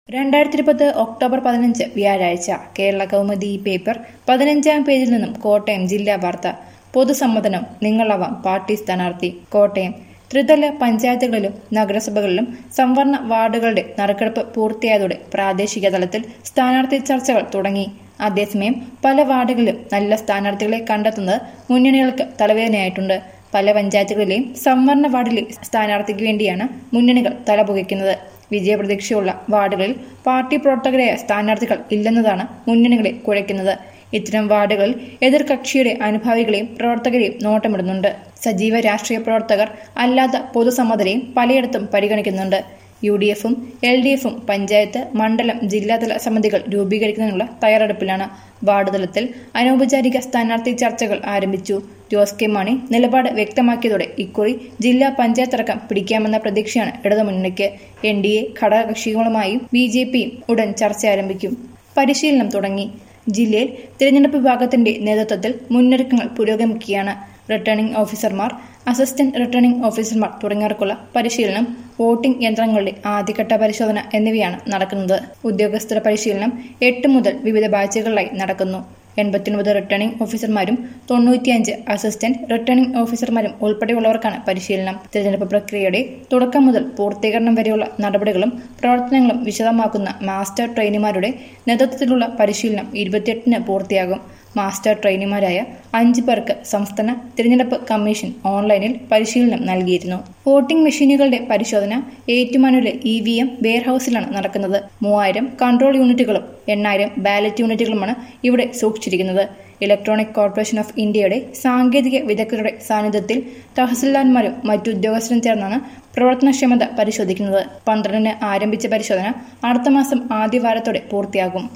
രണ്ടായിരത്തി ഇരുപത് ഒക്ടോബർ പതിനഞ്ച് വ്യാഴാഴ്ച കേരള കൗമുദി പേപ്പർ പതിനഞ്ചാം പേജിൽ നിന്നും കോട്ടയം ജില്ലാ വാർത്ത പൊതുസമ്മതനം നിങ്ങളാവാം പാർട്ടി സ്ഥാനാർത്ഥി കോട്ടയം ത്രിതല പഞ്ചായത്തുകളിലും നഗരസഭകളിലും സംവരണ വാർഡുകളുടെ നറുക്കെടുപ്പ് പൂർത്തിയായതോടെ പ്രാദേശിക തലത്തിൽ സ്ഥാനാർത്ഥി ചർച്ചകൾ തുടങ്ങി അതേസമയം പല വാർഡുകളിലും നല്ല സ്ഥാനാർത്ഥികളെ കണ്ടെത്തുന്നത് മുന്നണികൾക്ക് തലവേദനയായിട്ടുണ്ട് പല പഞ്ചായത്തുകളിലെയും സംവരണ വാർഡിലെ സ്ഥാനാർത്ഥിക്ക് വേണ്ടിയാണ് മുന്നണികൾ തലപുകയ്ക്കുന്നത് വിജയപ്രതീക്ഷയുള്ള വാർഡുകളിൽ പാർട്ടി പ്രവർത്തകരായ സ്ഥാനാർത്ഥികൾ ഇല്ലെന്നതാണ് മുന്നണികളെ കുഴയ്ക്കുന്നത് ഇത്തരം വാർഡുകളിൽ എതിർകക്ഷിയുടെ അനുഭാവികളെയും പ്രവർത്തകരെയും നോട്ടമിടുന്നുണ്ട് സജീവ രാഷ്ട്രീയ പ്രവർത്തകർ അല്ലാത്ത പൊതുസമ്മതരെയും പലയിടത്തും പരിഗണിക്കുന്നുണ്ട് യു ഡി എഫും എൽ ഡി എഫും പഞ്ചായത്ത് മണ്ഡലം ജില്ലാതല സമിതികൾ രൂപീകരിക്കുന്നതിനുള്ള തയ്യാറെടുപ്പിലാണ് വാർഡ് തലത്തിൽ അനൗപചാരിക സ്ഥാനാർത്ഥി ചർച്ചകൾ ആരംഭിച്ചു ജോസ് കെ മാണി നിലപാട് വ്യക്തമാക്കിയതോടെ ഇക്കുറി ജില്ലാ പഞ്ചായത്തടക്കം പിടിക്കാമെന്ന പ്രതീക്ഷയാണ് ഇടതുമുന്നണിക്ക് എൻ ഡി എ ഘടകകക്ഷികളുമായും ബി ജെ പിയും ഉടൻ ചർച്ച ആരംഭിക്കും പരിശീലനം തുടങ്ങി ജില്ലയിൽ തിരഞ്ഞെടുപ്പ് വിഭാഗത്തിന്റെ നേതൃത്വത്തിൽ മുന്നൊരുക്കങ്ങൾ പുരോഗമിക്കുകയാണ് റിട്ടേണിംഗ് ഓഫീസർമാർ അസിസ്റ്റന്റ് റിട്ടേണിംഗ് ഓഫീസർമാർ തുടങ്ങിയവർക്കുള്ള പരിശീലനം വോട്ടിംഗ് യന്ത്രങ്ങളുടെ ആദ്യഘട്ട പരിശോധന എന്നിവയാണ് നടക്കുന്നത് ഉദ്യോഗസ്ഥരുടെ പരിശീലനം എട്ട് മുതൽ വിവിധ ബാച്ചുകളിലായി നടക്കുന്നു എൺപത്തിയൊൻപത് റിട്ടേണിംഗ് ഓഫീസർമാരും തൊണ്ണൂറ്റിയഞ്ച് അസിസ്റ്റന്റ് റിട്ടേണിംഗ് ഓഫീസർമാരും ഉൾപ്പെടെയുള്ളവർക്കാണ് പരിശീലനം തിരഞ്ഞെടുപ്പ് പ്രക്രിയയുടെ തുടക്കം മുതൽ പൂർത്തീകരണം വരെയുള്ള നടപടികളും പ്രവർത്തനങ്ങളും വിശദമാക്കുന്ന മാസ്റ്റർ ട്രെയിനിമാരുടെ നേതൃത്വത്തിലുള്ള പരിശീലനം ഇരുപത്തിയെട്ടിന് പൂർത്തിയാകും മാസ്റ്റർ ട്രെയിനിമാരായ അഞ്ചു പേർക്ക് സംസ്ഥാന തിരഞ്ഞെടുപ്പ് കമ്മീഷൻ ഓൺലൈനിൽ പരിശീലനം നൽകിയിരുന്നു വോട്ടിംഗ് മെഷീനുകളുടെ പരിശോധന ഏറ്റുമാനൂരിലെ ഇ വി എം വെയർഹൌസിലാണ് നടക്കുന്നത് മൂവായിരം കൺട്രോൾ യൂണിറ്റുകളും എണ്ണായിരം ബാലറ്റ് യൂണിറ്റുകളുമാണ് ഇവിടെ സൂക്ഷിച്ചിരിക്കുന്നത് ഇലക്ട്രോണിക് കോർപ്പറേഷൻ ഓഫ് ഇന്ത്യയുടെ സാങ്കേതിക വിദഗ്ധരുടെ സാന്നിധ്യത്തിൽ തഹസിൽദാർമാരും മറ്റു ഉദ്യോഗസ്ഥരും ചേർന്നാണ് പ്രവർത്തനക്ഷമത പരിശോധിക്കുന്നത് പന്ത്രണ്ടിന് ആരംഭിച്ച പരിശോധന അടുത്ത മാസം ആദ്യവാരത്തോടെ പൂർത്തിയാകും